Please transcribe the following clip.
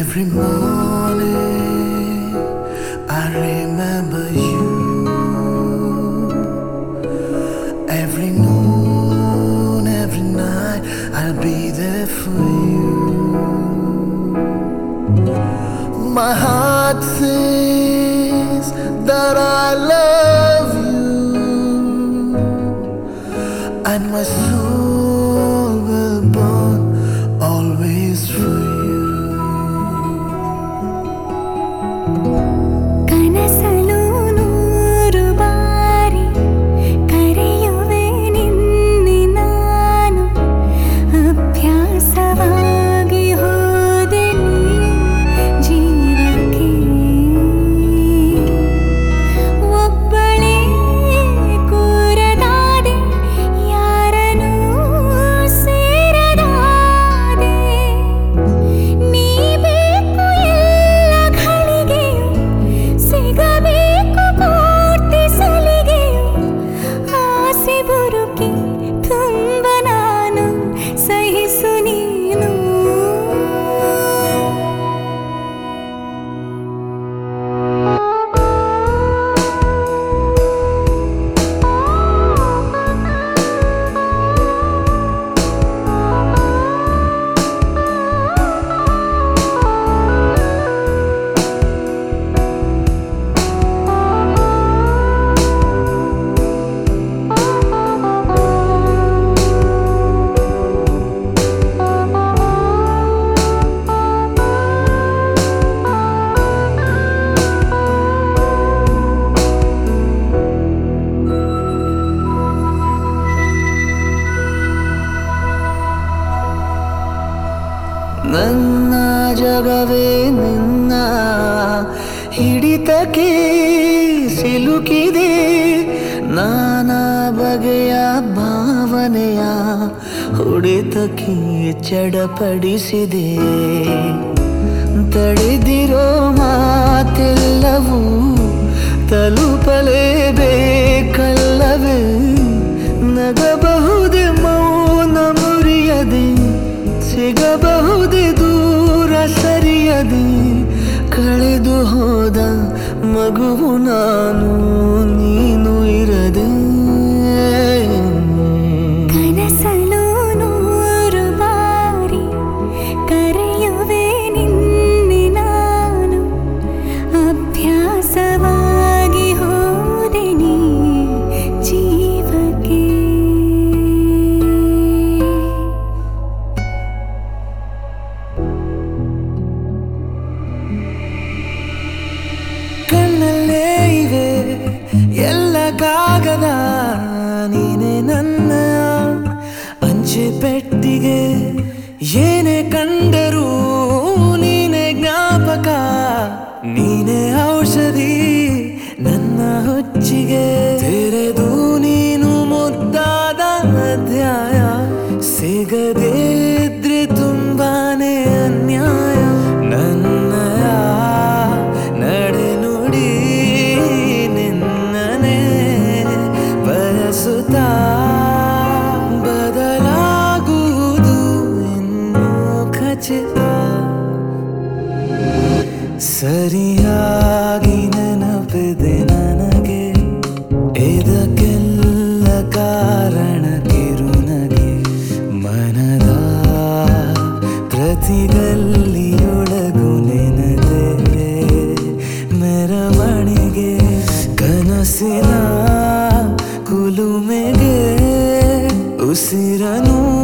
Every morning I remember you. Every noon, every night I'll be there for you. My heart says that I love you, and my soul will burn always for you. ಕನಸಲು ನೂರು ಬಾರಿ ಕರೆಯುವೆ ನಿನ್ನೆ ನಾನು ಅಭ್ಯಾಸವಾಗಿ ಹೋದೆ ನೀ ಜೀವಕ್ಕೆ ಒಬ್ಬಳೇ ಕೂರದಾದೆ ಯಾರನೂ ಸೇರದಾದೆ ನೀ ಬೇಕು ಎಲ್ಲ ಘಳಿಗೆಯು ಸಿಗಬೇಕು ಪೂರ್ತಿ ಸಲಿಗೆಯು ಆಸೆ ಬುರುಕಿ ತುಂಬ ನಾನು ಸಹಿಸು ನೀನು ನನ್ನ ಜಗವೇ ನಿನ್ನ ಹಿಡಿತಕ್ಕೆ ಸಿಲುಕಿದೆ ನಾನಾ ಬಗೆಯ ಭಾವನೆಯ ಹೊಡೆತಕ್ಕೆ ಚಡಪಡಿಸಿದೆ ತಡೆದಿರೋ ಮಾತೆಲ್ಲವೂ ತಲುಪಲೇಬೇಕಲ್ಲವೇ ನಗಬಹುದೇ ಮೌನ ಮುರಿಯದೆ ಸಿಗಬಹುದೇ ದೂರ ಸರಿಯದೆ ಕಳೆದು ಹೋದ ಮಗುವು ನಾನು ನೀನು ಇರದೆ ಕನಸಲು ನೂರು ಬಾರಿ ಕರೆಯುವೆ ನಿನ್ನೆ ನಾನು ಅಭ್ಯಾಸವಾಗಿ ಹೋದೆ ನೀ ಜೀವಕ್ಕೆ ಕಣ್ಣಲ್ಲೇ ಇವೆ ಎಲ್ಲ ಕಾಗದ ನೀನೆ ನನ್ನ ಅಂಚೆ ಪೆಟ್ಟಿಗೆ ಏನೇ ಕಂಡರೂ ನೀನೆ ಜ್ಞಾಪಕ ನೀನೆ ಔಷಧಿ ನನ್ನ ಹುಚ್ಚಿಗೆ ತೆರೆದು ನೀನು ಮುದ್ದಾದ ಅಧ್ಯಾಯ ಸಿಗದೇ ಇದ್ರೆ ತುಂಬಾನೇ ಅನ್ಯಾಯ ನನ್ನಯ ನಡೆನುಡಿ ನಿನ್ನನೆ ಬಯಸುತ್ತಾ ಬದಲಾಗುವುದು ಇನ್ನೂ ಖಚಿತ ಸರಿಯಾಗಿ ನೆನಪಿದೆ ನನಗೆ ಇದಕ್ಕೆಲ್ಲ ಕಾರಣ ಕಿರುನಗೆ ಮನದ ಪ್ರತಿಗಲ್ಲಿಯೊಳಗು ನೆನದೆ ಮೆರವಣಿಗೆ ಕನಸಿನ ಕುಲುಮೆಗೆ ಉಸಿರನು